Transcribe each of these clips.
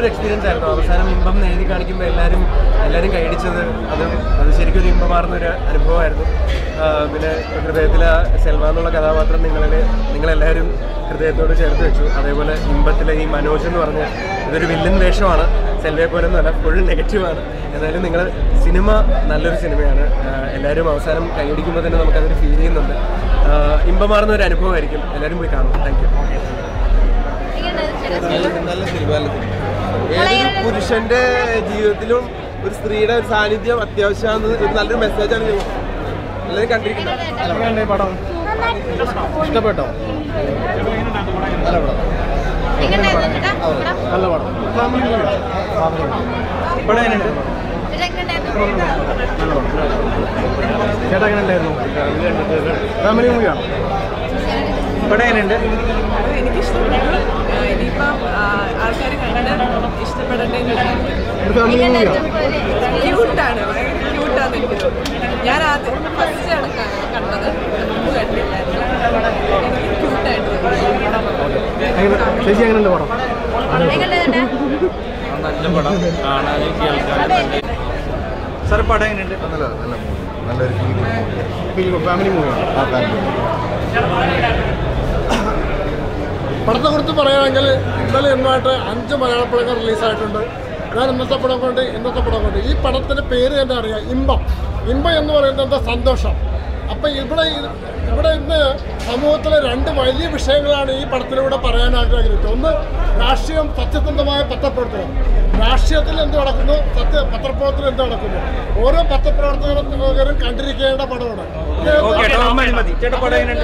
experience ആയിരുന്നു അവസാനം ഇമ്പം എന്ന് എഴുതി കാണിക്കുമ്പോൾ എല്ലാവരും എല്ലാവരും കൈയടിച്ചത് അത് അത് ശരിക്കും ഒരു ഇമ്പമാർന്ന ഒരു അനുഭവമായിരുന്നു ആ, പിന്നെ ഹൃദയത്തിലെ സെൽവ എന്നുള്ള കഥാപാത്രം നിങ്ങളിൽ നിങ്ങളെല്ലാവരും ഹൃദയത്തോട് ചേർത്ത് വെച്ചു അതേപോലെ ഇമ്പത്തിലെ ഈ മനോജ് എന്ന് പറഞ്ഞ ഇതൊരു വില്ലൻ വേഷമാണ് സെൽവയെ പോലെ ഒന്നുമല്ല ഫുൾ നെഗറ്റീവാണ് എന്നാലും നിങ്ങൾ സിനിമ നല്ലൊരു സിനിമയാണ് ആ, എല്ലാവരും അവസാനം കൈയടിക്കുമ്പോൾ തന്നെ നമുക്കതൊരു ഫീൽ ചെയ്യുന്നുണ്ട് ആ, ഇമ്പമാർന്ന ഒരു അനുഭവമായിരിക്കും എല്ലാവരും പോയി കാണും താങ്ക് യു നല്ല സിനിമ നല്ല സിനിമ ഏതൊരു പുരുഷന്റെ ജീവിതത്തിലും ഒരു സ്ത്രീയുടെ ഒരു സാന്നിധ്യം അത്യാവശ്യമാണ് ഒരു നല്ലൊരു മെസ്സേജാണ് ഞാൻ എല്ലാവരും കണ്ടിരിക്കുന്നത് പടം ഇഷ്ടപ്പെട്ടോ നല്ല പടം പടം എങ്ങനെയുണ്ട് ചേട്ടാ എങ്ങനെ ഉണ്ടായിരുന്നു ഫാമിലി മൂവിയാണോ പടം എങ്ങനെയുണ്ട് എനിക്കിഷ്ടപ്പെട്ടു ഇനിയിപ്പം ആൾക്കാർ കണ്ട് ഇഷ്ടപ്പെടട്ടെ ഒരു ഫാമിലി മൂവിയാണോ ക്യൂട്ടാണ് ക്യൂട്ടാന്ന് എനിക്ക് തോന്നുന്നു ഞാൻ ആദ്യം ഫസ്റ്റ് ആണ് ക- കണ്ടത് മുമ്പ് കണ്ടില്ലായിരുന്നു എനിക്ക് ക്യൂട്ടായിട്ട് എങ്ങനെ ചേച്ചി എങ്ങനെയുണ്ട് പടം നല്ല പടം കാണാനും കേൾക്കാനും നല്ല സാർ പടം എങ്ങനെയുണ്ട് നല്ല നല്ല മൂവി നല്ലൊരു ഫീൽ ഫാമിലി മൂവിയാണ് ആ ഫാമിലി പടത്തെ കുറിച്ച് പറയുകയാണെങ്കിൽ ഇന്നലെ ഇന്നുമായിട്ട് അഞ്ച് മലയാള പടങ്ങൾ റിലീസായിട്ടുണ്ട് ഞാൻ ഇന്നത്തെ പടം കൊണ്ട് ഇന്നത്തെ പടം കൊണ്ട് ഈ പടത്തിൻ്റെ പേര് തന്നെ അറിയാം ഇമ്പം ഇമ്പം എന്ന് പറയുന്നത് എന്താ സന്തോഷം അപ്പം ഇവിടെ ഈ- ഇവിടെ ഇന്ന് സമൂഹത്തിലെ രണ്ട് വലിയ വിഷയങ്ങളാണ് ഈ പടത്തിലൂടെ പറയാൻ ആഗ്രഹിക്കുന്നത് ഒന്ന് രാഷ്ട്രീയം സത്യസന്ധമായ പത്രപ്രവർത്തനം രാഷ്ട്രീയത്തിൽ എന്ത് നടക്കുന്നു സത്യ പത്രപ്രവർത്തനം എന്ത് നടക്കുന്നു ഓരോ പത്രപ്രവർത്തകരും കണ്ടിരിക്കേണ്ട പടമാണ് ഇത് ചേട്ടാ പടം എങ്ങനെയുണ്ട്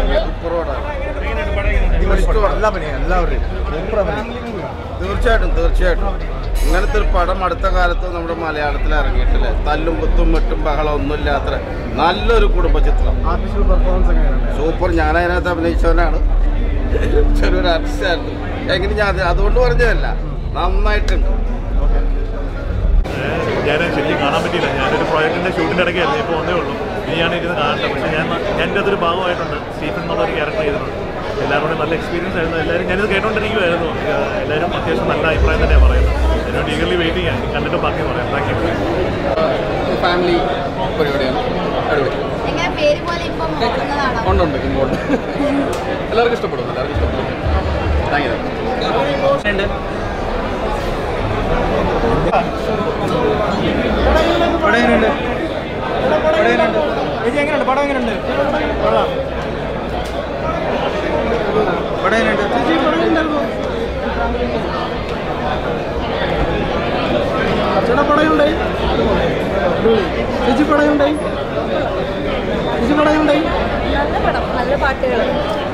എല്ലാവരുടെയും തീർച്ചയായിട്ടും തീർച്ചയായിട്ടും ഇങ്ങനത്തെ ഒരു പടം അടുത്ത കാലത്ത് നമ്മുടെ മലയാളത്തിൽ ഇറങ്ങിയിട്ടില്ല തല്ലും കുത്തും വെട്ടും ബഹളം ഒന്നുമില്ലാത്ത നല്ലൊരു കുടുംബ ചിത്രം ആർട്ടിഫിഷ്യൽ പെർഫോമൻസ് എങ്ങനെയാണ് സൂപ്പർ ഞാൻ അതിനകത്ത് അഭിനയിച്ചവനാണ് ചെറിയൊരു ആർട്ടിസ്റ്റായിരുന്നു എങ്ങനെ ഞാൻ അത് അതുകൊണ്ട് പറഞ്ഞതല്ല നന്നായിട്ടുണ്ട് ഞാൻ ശരിക്കും കാണാൻ പറ്റിയില്ല ഞാനൊരു പ്രോജക്റ്റിന്റെ ഷൂട്ടിന്റെ ഇടയ്ക്കായിരുന്നു ഇപ്പോൾ ഒന്നേ ഉള്ളൂ ഇനിയാണ് ഇരുന്ന് കാണേണ്ടത് പക്ഷേ ഞാൻ ഞാൻ എൻ്റെ അതൊരു ഭാഗമായിട്ടുണ്ട് സ്റ്റീഫൻ എന്നുള്ള ഒരു ക്യാരക്ടർ ചെയ്തിട്ടുണ്ട് എല്ലാവരും കൂടെ നല്ല എക്സ്പീരിയൻസ് ആയിരുന്നു എല്ലാവരും ഞാനിത് കേട്ടോണ്ടിരിക്കുമായിരുന്നു ഏഹ് എല്ലാവരും അത്യാവശ്യം നല്ല അഭിപ്രായം തന്നെയാണ് പറയുന്നത് എന്നോട് ഈഗർലി വെയിറ്റിംഗ് ആണ് കണ്ടിട്ട് ബാക്കി പറയാം താങ്ക് യു ഫാമിലി പരിപാടിയാണ് അടിപൊളി എങ്ങനെ പേര് പോലെ ഇപ്പം നോക്കുന്നതാണോ ഉണ്ടുണ്ട് ഇമ്പോർട്ട് എല്ലാവർക്കും ഇഷ്ടപ്പെടും എല്ലാവർക്കും ഇഷ്ടപ്പെടും താങ്ക് യു പടം എങ്ങനെയുണ്ട് പടം എങ്ങനെയുണ്ട് ചേച്ചി എങ്ങനെയുണ്ട് പടം എങ്ങനെയുണ്ട് കൊള്ളാം പടം എങ്ങനെയുണ്ട് ചേച്ചി പടം എങ്ങനെയുണ്ടായിരുന്നു ചേട്ടാ പടയുണ്ടായി ചേച്ചി പടയുണ്ടായി ചേച്ചി പടയുണ്ടായി നല്ല പടം നല്ല പാട്ടുകൾ